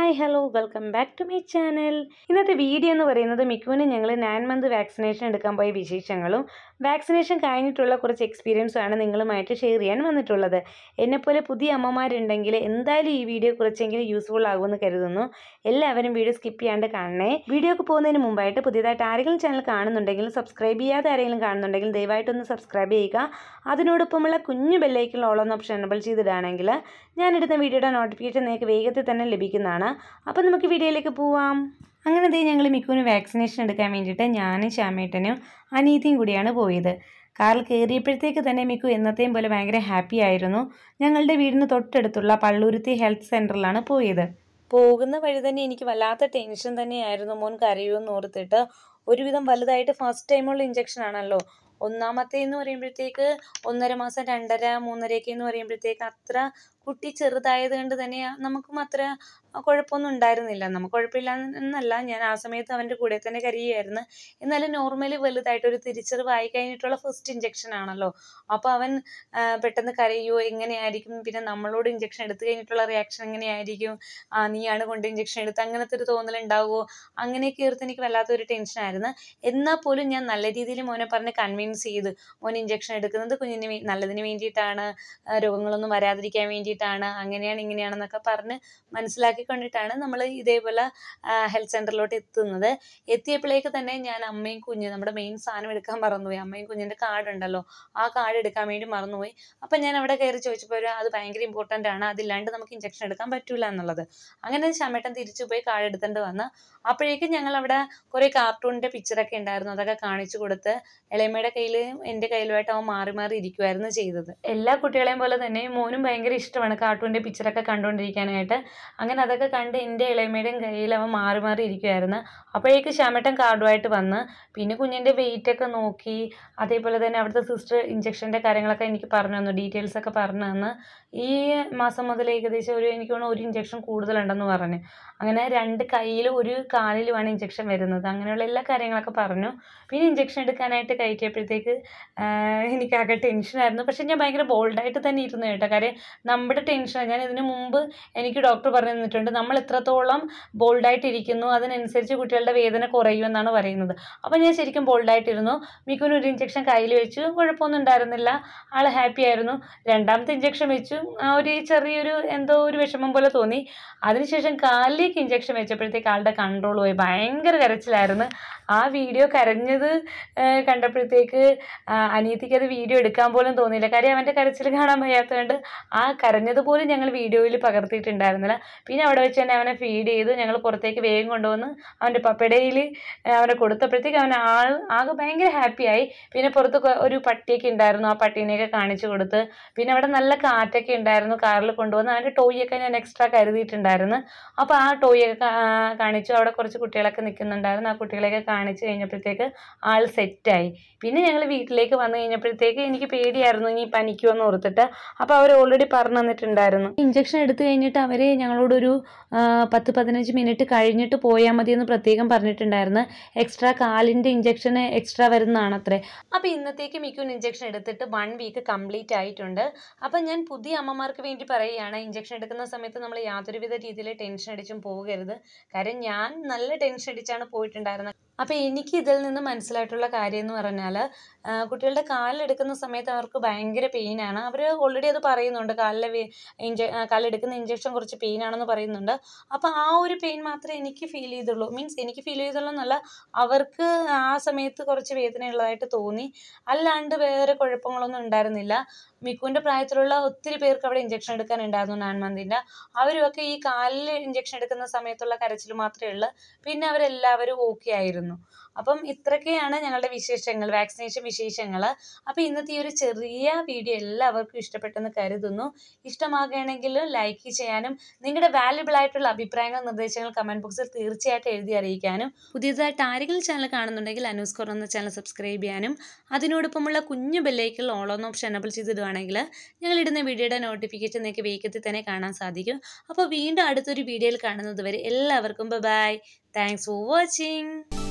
hi hello welcome back to my channel ഇന്നത്തെ video എന്ന് പറയുന്നത് മിക്കുവിന് ഞങ്ങൾ നയൻ മന്ത് വാക്സിനേഷൻ എടുക്കാൻ പോയ വിശേഷങ്ങളും വാക്സിനേഷൻ കഴിഞ്ഞിട്ടുള്ള കുറച്ച് എക്സ്പീരിയൻസും ആണ് നിങ്ങളുമായിട്ട് ഷെയർ ചെയ്യാൻ വന്നിട്ടുള്ളത് എന്നെപ്പോലെ പുതിയ അമ്മമാരുണ്ടെങ്കിൽ എന്തായാലും ഈ വീഡിയോ കുറച്ചെങ്കിലും യൂസ്ഫുൾ ആകുമെന്ന് കരുതുന്നു എല്ലാവരും വീഡിയോ സ്കിപ്പ് ചെയ്യാണ്ട് കാണണേ വീഡിയോക്ക് പോകുന്നതിന് മുമ്പായിട്ട് പുതിയതായിട്ട് ആരെങ്കിലും ചാനൽ കാണുന്നുണ്ടെങ്കിൽ സബ്സ്ക്രൈബ് ചെയ്യാതെ ആരെങ്കിലും കാണുന്നുണ്ടെങ്കിൽ ദയവായിട്ടൊന്ന് സബ്സ്ക്രൈബ് ചെയ്യുക അതിനോടൊപ്പമുള്ള കുഞ്ഞു ബെല്ലൈക്കിൽ ഓൾ എന്ന ഓപ്ഷൻ എനബിൾ ചെയ്തിടുകയാണെങ്കിൽ ഞാനിടുന്ന വീഡിയോയുടെ നോട്ടിഫിക്കേഷൻ നിങ്ങൾക്ക് വേഗത്തിൽ തന്നെ ലഭിക്കുന്നതാണ് അപ്പോൾ നമുക്ക് വീഡിയോയിലേക്ക് പോവാം അങ്ങനെ ദേ ഞങ്ങൾ മിക്കുവിന് വാക്സിനേഷൻ എടുക്കാൻ വേണ്ടിയിട്ട് ഞാനും ശ്യാമേട്ടനും അനീതിയും കൂടിയാണ് പോയത് കാറിൽ കയറിയപ്പോഴത്തേക്ക് തന്നെ മിക്കു എന്നത്തെയും പോലെ ഭയങ്കര ഹാപ്പി ആയിരുന്നു ഞങ്ങളുടെ വീടിന് തൊട്ടടുത്തുള്ള പള്ളൂരുത്തി ഹെൽത്ത് സെൻറ്ററിലാണ് പോയത് പോകുന്ന വഴി തന്നെ എനിക്ക് വല്ലാത്ത ടെൻഷൻ തന്നെയായിരുന്നു മോൻ കരയുമെന്ന് ഓർത്തിട്ട് ഒരുവിധം വലുതായിട്ട് ഫസ്റ്റ് ടൈമുള്ള ഇഞ്ചക്ഷൻ ആണല്ലോ ഒന്നാമത്തെ എന്ന് പറയുമ്പോഴത്തേക്ക് ഒന്നര മാസം രണ്ടര മൂന്നരയൊക്കെ എന്ന് പറയുമ്പോഴത്തേക്ക് അത്ര കുട്ടി ചെറുതായത് കൊണ്ട് തന്നെ നമുക്കും അത്ര കുഴപ്പമൊന്നും ഉണ്ടായിരുന്നില്ല നമുക്ക് കുഴപ്പമില്ല എന്നല്ല ഞാൻ ആ സമയത്ത് അവൻ്റെ കൂടെ തന്നെ കരയുമായിരുന്നു എന്നാലും നോർമലി വലുതായിട്ട് ഒരു തിരിച്ചറിവായി കഴിഞ്ഞിട്ടുള്ള ഫസ്റ്റ് ഇഞ്ചക്ഷൻ ആണല്ലോ അപ്പോൾ അവൻ ആ, പെട്ടെന്ന് കരയുമോ എങ്ങനെയായിരിക്കും പിന്നെ നമ്മളോട് ഇഞ്ചക്ഷൻ എടുത്തു കഴിഞ്ഞിട്ടുള്ള റിയാക്ഷൻ എങ്ങനെയായിരിക്കും ആ നീയാണ് കൊണ്ട് ഇഞ്ചക്ഷൻ എടുത്ത് അങ്ങനത്തെ ഒരു തോന്നൽ ഉണ്ടാവുമോ അങ്ങനെയൊക്കെ ഓർത്ത് എനിക്ക് വല്ലാത്തൊരു ടെൻഷനായിരുന്നു എന്നാൽ പോലും ഞാൻ നല്ല രീതിയിൽ മോനെ പറഞ്ഞ് കൺവിൻസ് ചെയ്തു മോൻ ഇഞ്ചക്ഷൻ എടുക്കുന്നത് കുഞ്ഞിന് വേ- നല്ലതിന് വേണ്ടിയിട്ടാണ് ആ, രോഗങ്ങളൊന്നും വരാതിരിക്കാൻ വേണ്ടിയിട്ടാണ് അങ്ങനെയാണ് ഇങ്ങനെയാണെന്നൊക്കെ പറഞ്ഞ് മനസ്സിലാക്കിക്കൊണ്ടിട്ടാണ് നമ്മൾ ഇതേപോലെ ഹെൽത്ത് സെൻറ്ററിലോട്ട് എത്തുന്നത് എത്തിയപ്പോഴേക്ക് തന്നെ ഞാൻ അമ്മയും കുഞ്ഞ് നമ്മുടെ മെയിൻ സാധനം എടുക്കാൻ മറന്നുപോയി അമ്മയും കുഞ്ഞിൻ്റെ കാർഡ് ഉണ്ടല്ലോ ആ കാർഡ് എടുക്കാൻ വേണ്ടി മറന്നുപോയി അപ്പം ഞാൻ അവിടെ കയറി ചോദിച്ചപ്പോൾ ഒരു അത് ഭയങ്കര ഇമ്പോർട്ടൻ്റ് ആണ് അതില്ലാണ്ട് നമുക്ക് ഇഞ്ചക്ഷൻ എടുക്കാൻ പറ്റൂല എന്നുള്ളത് അങ്ങനെ ശമേട്ടൻ തിരിച്ചു പോയി കാർഡ് എടുത്തുകൊണ്ട് വന്ന് അപ്പോഴേക്കും ഞങ്ങൾ അവിടെ കുറേ കാർട്ടൂണിൻ്റെ പിക്ചറൊക്കെ ഉണ്ടായിരുന്നു അതൊക്കെ കാണിച്ചു കൊടുത്ത് ഇളയമ്മയുടെ കയ്യിൽ എൻ്റെ കയ്യിലുമായിട്ട് അവൻ മാറി മാറി ഇരിക്കുമായിരുന്നു ചെയ്തത് എല്ലാ കുട്ടികളെയും പോലെ തന്നെ മോനും ഭയങ്കര ഇഷ്ടമാണ് കാർട്ടൂണിൻ്റെ പിക്ചറൊക്കെ കണ്ടുകൊണ്ടിരിക്കാനായിട്ട് അങ്ങനെ അതൊക്കെ കണ്ട് എൻ്റെ ഇളയമ്മയുടെയും കയ്യിൽ അവൻ മാറി മാറി ഇരിക്കുമായിരുന്നു അപ്പോഴേക്ക് ശ്യാമേട്ടൻ കാർഡുമായിട്ട് വന്ന് പിന്നെ കുഞ്ഞിൻ്റെ വെയിറ്റ് ഒക്കെ നോക്കി അതേപോലെ തന്നെ അവിടുത്തെ സിസ്റ്റർ ഇഞ്ചക്ഷൻ്റെ കാര്യങ്ങളൊക്കെ എനിക്ക് പറഞ്ഞു തന്നു ഡീറ്റെയിൽസ് ഒക്കെ പറഞ്ഞു തന്ന് ഈ മാസം മുതൽ ഏകദേശം ഒരു എനിക്ക് തോന്നുന്നു ഒരു ഇഞ്ചക്ഷൻ കൂടുതലുണ്ടെന്ന് പറഞ്ഞു അങ്ങനെ രണ്ട് കയ്യിലും ഒരു കാലിലുമാണ് ഇഞ്ചക്ഷൻ വരുന്നത് അങ്ങനെയുള്ള എല്ലാ കാര്യങ്ങളൊക്കെ പറഞ്ഞു പിന്നെ ഇഞ്ചക്ഷൻ എടുക്കാനായിട്ട് കയറ്റിയപ്പോഴത്തേക്ക് എനിക്കാകെ ടെൻഷനായിരുന്നു പക്ഷെ ഞാൻ ഭയങ്കര ബോൾഡായിട്ട് തന്നെ ഇരുന്നു കേട്ടോ കാര്യം നമ്മുടെ ടെൻഷൻ ഞാൻ ഇതിനു മുമ്പ് എനിക്ക് ഡോക്ടർ പറഞ്ഞു തന്നിട്ടുണ്ട് നമ്മൾ എത്രത്തോളം ബോൾഡായിട്ട് ഇരിക്കുന്നു അതിനനുസരിച്ച് കുട്ടികളുടെ വേദന കുറയുമെന്നാണ് പറയുന്നത് അപ്പോൾ ഞാൻ ശരിക്കും ബോൾഡായിട്ടിരുന്നു മിക്കുവിന് ഒരു ഇഞ്ചക്ഷൻ കയ്യിൽ വെച്ചു കുഴപ്പമൊന്നും ഉണ്ടായിരുന്നില്ല ആൾ ഹാപ്പി ആയിരുന്നു രണ്ടാമത്തെ ഇഞ്ചക്ഷൻ വെച്ചു ആ ഒരു ചെറിയൊരു എന്തോ ഒരു വിഷമം പോലെ തോന്നി അതിനുശേഷം കാലിലേക്ക് ഇഞ്ചക്ഷൻ വെച്ചപ്പോഴത്തേക്ക് ആളുടെ കൺട്രോൾ പോയി ഭയങ്കര കരച്ചിലായിരുന്നു ആ വീഡിയോ കരഞ്ഞത് ആ, കണ്ടപ്പോഴത്തേക്ക് ആ, അനിയത്തിക്ക് അത് വീഡിയോ എടുക്കാൻ പോലും തോന്നിയില്ല കാര്യം അവൻ്റെ കരച്ചിൽ കാണാൻ വയ്യാത്തതുകൊണ്ട് ആ കരഞ്ഞത് പോലും ഞങ്ങൾ വീഡിയോയിൽ പകർത്തിയിട്ടുണ്ടായിരുന്നില്ല പിന്നെ അവിടെ വെച്ച് തന്നെ അവനെ ഫീഡ് ചെയ്ത് ഞങ്ങൾ പുറത്തേക്ക് വേഗം കൊണ്ടുവന്ന് അവൻ്റെ പപ്പടയിൽ അവനെ കൊടുത്തപ്പോഴത്തേക്ക് അവൻ ആൾ ആകെ ഭയങ്കര ഹാപ്പിയായി പിന്നെ പുറത്ത് കൊ- ഒരു പട്ടിയൊക്കെ ഉണ്ടായിരുന്നു ആ പട്ടീനെയൊക്കെ കാണിച്ചു കൊടുത്ത് പിന്നെ അവിടെ നല്ല കാറ്റൊക്കെ ഉണ്ടായിരുന്നു കാറിൽ കൊണ്ടുവന്ന് അവൻ്റെ ടോയൊക്കെ ഞാൻ എക്സ്ട്രാ കരുതിയിട്ടുണ്ടായിരുന്നു അപ്പോൾ ആ ടോയൊക്കെ കാ- കാണിച്ചു അവിടെ കുറച്ച് കുട്ടികളൊക്കെ നിൽക്കുന്നുണ്ടായിരുന്നു ആ കുട്ടികളെയൊക്കെ കാണിച്ചു കഴിഞ്ഞപ്പോഴത്തേക്ക് ആൾ സെറ്റായി പിന്നെ ഞങ്ങൾ വീട്ടിലേക്ക് വന്നു കഴിഞ്ഞപ്പോഴത്തേക്ക് എനിക്ക് പേടിയായിരുന്നു ഇനി പനിക്കുമെന്ന് ഓർത്തിട്ട് അപ്പോൾ അവർ ഓൾറെഡി പറഞ്ഞു തന്നിട്ടുണ്ടായിരുന്നു ഇഞ്ചക്ഷൻ എടുത്തു കഴിഞ്ഞിട്ട് അവർ ഞങ്ങളോടൊരു ആ, പത്ത് പതിനഞ്ച് മിനിറ്റ് കഴിഞ്ഞിട്ട് പോയാൽ മതി എന്ന് പ്രത്യേകം പറഞ്ഞിട്ടുണ്ടായിരുന്നു എക്സ്ട്രാ കാലിൻ്റെ ഇഞ്ചക്ഷൻ എക്സ്ട്രാ വരുന്നതാണ് അത്രേ അപ്പോൾ ഇന്നത്തേക്ക് മിക്കുൻ ഇഞ്ചക്ഷൻ എടുത്തിട്ട് വൺ വീക്ക് കംപ്ലീറ്റ് ആയിട്ടുണ്ട് അപ്പം ഞാൻ പുതിയ അമ്മമാർക്ക് വേണ്ടി പറയുകയാണ് ഇഞ്ചക്ഷൻ എടുക്കുന്ന സമയത്ത് നമ്മൾ യാതൊരുവിധ രീതിയിൽ ടെൻഷൻ അടിച്ചും പോകരുത് കാര്യം ഞാൻ നല്ല ടെൻഷൻ അടിച്ചാണ് പോയിട്ടുണ്ടായിരുന്നത് അപ്പോൾ എനിക്ക് ഇതിൽ നിന്ന് മനസ്സിലായിട്ടുള്ള കാര്യം എന്ന് പറഞ്ഞാൽ ആ, കുട്ടികളുടെ കാലിലെടുക്കുന്ന സമയത്ത് അവർക്ക് ഭയങ്കര പെയിനാണ് അവർ ഓൾറെഡി അത് പറയുന്നുണ്ട് കാലിലെ വേ- ഇഞ്ച ആ, കാലിലെടുക്കുന്ന ഇഞ്ചക്ഷൻ കുറച്ച് പെയിനാണെന്ന് പറയുന്നുണ്ട് അപ്പോൾ ആ ഒരു പെയിൻ മാത്രമേ എനിക്ക് ഫീൽ ചെയ്തുള്ളൂ മീൻസ് എനിക്ക് ഫീൽ ചെയ്തുള്ളൂ എന്നല്ല അവർക്ക് ആ സമയത്ത് കുറച്ച് വേദനയുള്ളതായിട്ട് തോന്നി അല്ലാണ്ട് വേറെ കുഴപ്പങ്ങളൊന്നും ഉണ്ടായിരുന്നില്ല മിക്കുവിൻ്റെ പ്രായത്തിലുള്ള ഒത്തിരി പേർക്ക് അവിടെ ഇഞ്ചക്ഷൻ എടുക്കാനുണ്ടായിരുന്നു നയൻ മന്തിൻ്റെ അവരുമൊക്കെ ഈ കാലിൽ ഇഞ്ചക്ഷൻ എടുക്കുന്ന സമയത്തുള്ള കരച്ചിൽ മാത്രമേ ഉള്ളൂ പിന്നെ അവരെല്ലാവരും ഓക്കെ ആയിരുന്നു അപ്പം ഇത്രയൊക്കെയാണ് ഞങ്ങളുടെ വിശേഷങ്ങൾ വാക്സിനേഷൻ വിശേഷങ്ങൾ അപ്പോൾ ഇന്നത്തെ ഈ ഒരു ചെറിയ വീഡിയോ എല്ലാവർക്കും ഇഷ്ടപ്പെട്ടെന്ന് കരുതുന്നു ഇഷ്ടമാകുകയാണെങ്കിൽ ലൈക്ക് ചെയ്യാനും നിങ്ങളുടെ വാല്യുബിൾ ആയിട്ടുള്ള അഭിപ്രായങ്ങൾ നിർദ്ദേശങ്ങൾ കമൻറ്റ് ബോക്സിൽ തീർച്ചയായിട്ടും എഴുതി അറിയിക്കാനും പുതിയതായിട്ട് ആരെങ്കിലും ചാനൽ കാണുന്നുണ്ടെങ്കിൽ അനൂസ് കോർ എന്ന ചാനൽ സബ്സ്ക്രൈബ് ചെയ്യാനും അതിനോടൊപ്പമുള്ള കുഞ്ഞു ബെല്ലൈക്കിൽ ഓൾ ഓൺ ഓപ്ഷൻ എനബിൾ ചെയ്തിടുവാണെങ്കിൽ ഞങ്ങൾ ഇടുന്ന വീഡിയോയുടെ നോട്ടിഫിക്കേഷൻ നിങ്ങൾക്ക് വേഗത്തിൽ തന്നെ കാണാൻ സാധിക്കും അപ്പോൾ വീണ്ടും അടുത്തൊരു വീഡിയോയിൽ കാണുന്നത് വരെ എല്ലാവർക്കും ബൈ താങ്ക്സ് ഫോർ വാച്ചിങ്